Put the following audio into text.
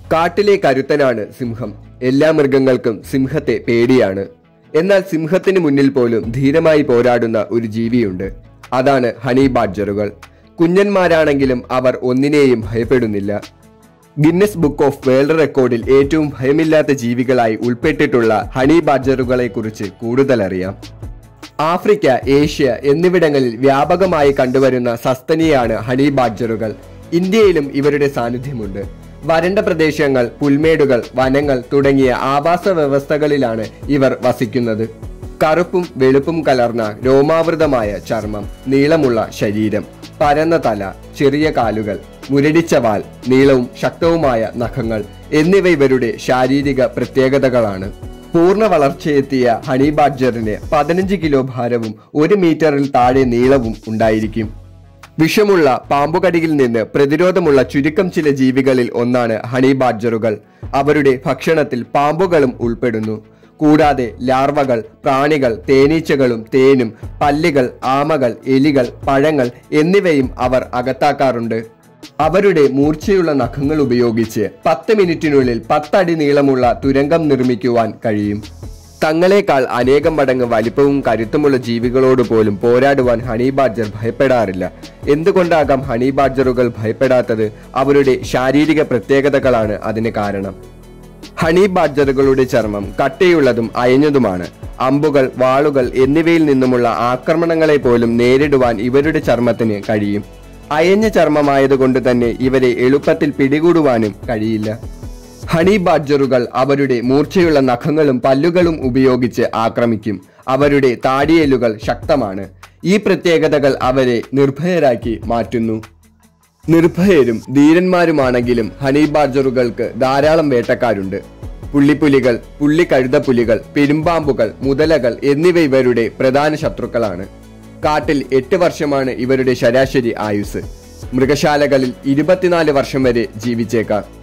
കാട്ടിലെ കരുത്തനാണ് സിംഹം എല്ലാ മൃഗങ്ങൾക്കും സിംഹത്തെ പേടിയാണ് എന്നാൽ സിംഹത്തിന് മുന്നിൽ പോലും ധീരമായി പോരാടുന്ന ഒരു ജീവിയുണ്ട് അതാണ് ഹണി ബാഡ്ജറുകൾ കുഞ്ഞന്മാരാണെങ്കിലും അവർ ഒന്നിനെയും ഭയപ്പെടുന്നില്ല ഗിന്നസ് ബുക്ക് ഓഫ് വേൾഡ് റെക്കോർഡിൽ ഏറ്റവും ഭയമില്ലാത്ത ജീവികളായി ഉൾപ്പെട്ടിട്ടുള്ള ഹണി ബാഡ്ജറുകളെ കുറിച്ച് കൂടുതൽ അറിയാം ആഫ്രിക്ക ഏഷ്യ എന്നിവിടങ്ങളിൽ വ്യാപകമായി കണ്ടുവരുന്ന സസ്തനിയാണ് ഹണി ബാഡ്ജറുകൾ ഇന്ത്യയിലും ഇവരുടെ സാന്നിധ്യമുണ്ട് വരണ്ട പ്രദേശങ്ങൾ പുൽമേടുകൾ വനങ്ങൾ തുടങ്ങിയ ആവാസ വ്യവസ്ഥകളിലാണ് ഇവർ വസിക്കുന്നത് കറുപ്പും വെളുപ്പും കലർന്ന രോമാവൃതമായ ചർമ്മം നീളമുള്ള ശരീരം പരന്ന തല ചെറിയ കാലുകൾ മുരടിച്ച വാൽ നീളവും ശക്തവുമായ നഖങ്ങൾ എന്നിവ ഇവരുടെ ശാരീരിക പ്രത്യേകതകളാണ് പൂർണ്ണ വളർച്ചയെത്തിയ ഹണി ബാഡ്ജറിന് പതിനഞ്ച് കിലോ ഭാരവും ഒരു മീറ്ററിൽ താഴെ നീളവും ഉണ്ടായിരിക്കും വിഷമുള്ള പാമ്പുകടിയിൽ നിന്ന് പ്രതിരോധമുള്ള ചുരുക്കം ചില ജീവികളിൽ ഒന്നാണ് ഹണി ബാഡ്ജറുകൾ അവരുടെ ഭക്ഷണത്തിൽ പാമ്പുകളും ഉൾപ്പെടുന്നു കൂടാതെ ലാർവകൾ പ്രാണികൾ തേനീച്ചകളും തേനും പല്ലികൾ ആമകൾ എലികൾ പഴങ്ങൾ എന്നിവയും അവർ അകത്താക്കാറുണ്ട് അവരുടെ മൂർച്ചയുള്ള നഖങ്ങൾ ഉപയോഗിച്ച് പത്ത് മിനിറ്റിനുള്ളിൽ പത്തടി നീളമുള്ള തുരങ്കം നിർമ്മിക്കുവാൻ കഴിയും തങ്ങളെക്കാൾ അനേകം മടങ്ങ് വലിപ്പവും കരുത്തുമുള്ള ജീവികളോട് പോലും പോരാടുവാൻ ഹണി ബാഡ്ജർ ഭയപ്പെടാറില്ല എന്തുകൊണ്ടാകാം ഹണി ബാഡ്ജറുകൾ ഭയപ്പെടാത്തത് അവരുടെ ശാരീരിക പ്രത്യേകതകളാണ് അതിന് കാരണം ഹണി ബാഡ്ജറുകളുടെ ചർമ്മം കട്ടിയുള്ളതും അയഞ്ഞതുമാണ് അമ്പുകൾ വാളുകൾ എന്നിവയിൽ നിന്നുമുള്ള ആക്രമണങ്ങളെ പോലും നേരിടുവാൻ ഇവരുടെ ചർമ്മത്തിന് കഴിയും അയഞ്ഞ ചർമ്മമായതുകൊണ്ട് തന്നെ ഇവരെ എളുപ്പത്തിൽ പിടികൂടുവാനും കഴിയില്ല ഹണി ബാഡ്ജറുകൾ അവരുടെ മൂർച്ചയുള്ള നഖങ്ങളും പല്ലുകളും ഉപയോഗിച്ച് ആക്രമിക്കും അവരുടെ താടിയേലുകൾ ശക്തമാണ് ഈ പ്രത്യേകതകൾ അവരെ നിർഭയരാക്കി മാറ്റുന്നു നിർഭയരും ധീരന്മാരുമാണെങ്കിലും ഹണി ബാഡ്ജറുകൾക്ക് ധാരാളം വേട്ടക്കാരുണ്ട് പുള്ളിപ്പുലികൾ പുള്ളിക്കഴുതപ്പുലികൾ പെരുമ്പാമ്പുകൾ മുതലകൾ എന്നിവ ഇവരുടെ പ്രധാന ശത്രുക്കളാണ് കാട്ടിൽ എട്ട് വർഷമാണ് ഇവരുടെ ശരാശരി ആയുസ് മൃഗശാലകളിൽ ഇരുപത്തിനാല് വർഷം വരെ ജീവിച്ചേക്കാം